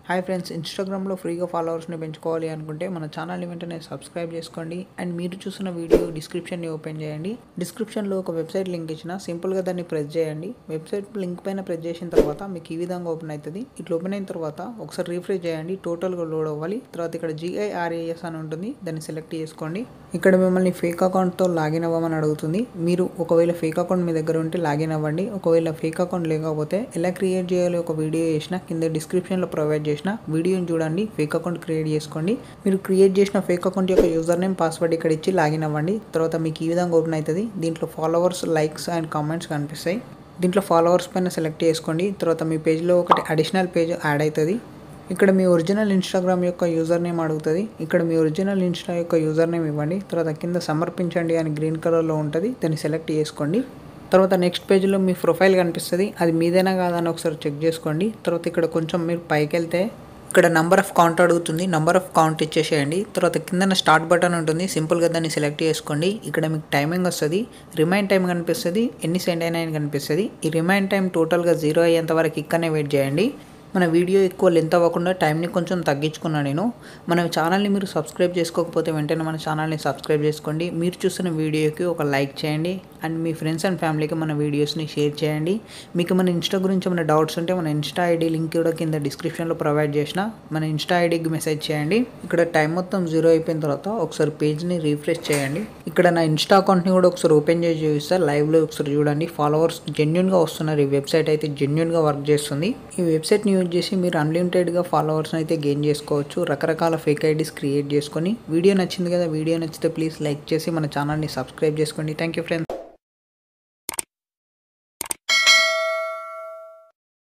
hi friends ఇన్స్టాగ్రామ్లో ఫ్రీగా ఫాలోవర్స్ని పెంచుకోవాలి అనుకుంటే మన ఛానల్ని వెంటనే సబ్స్క్రైబ్ చేసుకోండి అండ్ మీరు చూసిన వీడియో డిస్క్రిప్షన్ని ఓపెన్ చేయండి డిస్క్రిప్షన్లో ఒక వెబ్సైట్ లింక్ ఇచ్చిన సింపుల్గా దాన్ని ప్రెస్ చేయండి వెబ్సైట్ లింక్ పైన ప్రెస్ చేసిన తర్వాత మీకు ఈ విధంగా ఓపెన్ అవుతుంది ఇట్లా ఓపెన్ అయిన తర్వాత ఒకసారి రీఫ్రెష్ చేయండి టోటల్గా లోడ్ అవ్వాలి తర్వాత ఇక్కడ జిఐఆర్ఏఎస్ అని ఉంటుంది దాన్ని సెలెక్ట్ చేసుకోండి ఇక్కడ మిమ్మల్ని ఫేక్ అకౌంట్తో లాగిన్ అవ్వమని అడుగుతుంది మీరు ఒకవేళ ఫేక్ అకౌంట్ మీ దగ్గర ఉంటే లాగిన్ అవ్వండి ఒకవేళ ఫేక్ అకౌంట్ లేకపోతే ఎలా క్రియేట్ చేయాలి ఒక వీడియో చేసిన కింద డిస్క్రిప్షన్లో ప్రొవైడ్ చేసిన వీడియోని చూడండి ఫేక్ అకౌంట్ క్రియేట్ చేసుకోండి మీరు క్రియేట్ చేసిన ఫేక్ అకౌంట్ యొక్క యూజర్ నేమ్ పాస్వర్డ్ ఇక్కడ ఇచ్చి లాగిన్ అవ్వండి తర్వాత మీకు ఈ విధంగా ఓపెన్ అవుతుంది దీంట్లో ఫాలోవర్స్ లైక్స్ అండ్ కామెంట్స్ కనిపిస్తాయి దీంట్లో ఫాలోవర్స్ పైన సెలెక్ట్ చేసుకోండి తర్వాత మీ పేజ్లో ఒకటి అడిషనల్ పేజ్ యాడ్ అవుతుంది ఇక్కడ మీ ఒరిజినల్ ఇన్స్టాగ్రామ్ యొక్క యూజర్ నేమ్ అడుగుతుంది ఇక్కడ మీ ఒరిజినల్ ఇన్స్టా యొక్క యూజర్ నేమ్ ఇవ్వండి తర్వాత కింద సమర్పించండి అని గ్రీన్ కలర్లో ఉంటుంది దాన్ని సెలెక్ట్ చేసుకోండి తర్వాత నెక్స్ట్ పేజ్లో మీ ప్రొఫైల్ కనిపిస్తుంది అది మీదేనా కాదని ఒకసారి చెక్ చేసుకోండి తర్వాత ఇక్కడ కొంచెం మీరు పైకి వెళ్తే ఇక్కడ నంబర్ ఆఫ్ కౌంట్ అడుగుతుంది నంబర్ ఆఫ్ కౌంట్ ఇచ్చేసేయండి తర్వాత కింద స్టార్ట్ బటన్ ఉంటుంది సింపుల్గా దాన్ని సెలెక్ట్ చేసుకోండి ఇక్కడ మీకు టైమింగ్ వస్తుంది రిమైండ్ టైం కనిపిస్తుంది ఎన్ని సెండ్ అయినా అని కనిపిస్తుంది ఈ రిమైండ్ టైం టోటల్గా జీరో అయ్యేంత వరకు ఇక్కడనే వెయిట్ చేయండి మన వీడియో ఎక్కువ లెంత్ అవ్వకుండా టైంని కొంచెం తగ్గించుకున్నాను నేను మన ఛానల్ని మీరు సబ్స్క్రైబ్ చేసుకోకపోతే వెంటనే మన ఛానల్ని సబ్స్క్రైబ్ చేసుకోండి మీరు చూసిన వీడియోకి ఒక లైక్ చేయండి అండ్ మీ ఫ్రెండ్స్ అండ్ ఫ్యామిలీకి మన వీడియోస్ని షేర్ చేయండి మీకు మన ఇన్స్టా గురించి ఏమైనా డౌట్స్ ఉంటే మన ఇన్స్టా ఐడి లింక్ కూడా కింద డిస్క్రిప్షన్లో ప్రొవైడ్ చేసిన మన ఇన్స్టా ఐడికి మెసేజ్ చేయండి ఇక్కడ టైం మొత్తం జీరో అయిపోయిన తర్వాత ఒకసారి పేజ్ని రీఫ్రెష్ చేయండి ఇక్కడ నా ఇన్స్టా అకౌంట్ని కూడా ఒకసారి ఓపెన్ చేసి చూపిస్తే లైవ్లో ఒకసారి చూడండి ఫాలోవర్స్ జెన్యున్గా వస్తున్నారు ఈ వెబ్సైట్ అయితే జెన్యున్గా వర్క్ చేస్తుంది ఈ వెబ్సైట్ని యూజ్ చేసి మీరు అన్లిమిటెడ్గా ఫాలోవర్స్ని అయితే గెయిన్ చేసుకోవచ్చు రకరకాల ఫేక్ ఐడీస్ క్రియేట్ చేసుకొని వీడియో నచ్చింది కదా వీడియో నచ్చితే ప్లీజ్ లైక్ చేసి మన ఛానల్ని సబ్స్క్రైబ్ చేసుకోండి థ్యాంక్ యూ ఫ్రెండ్స్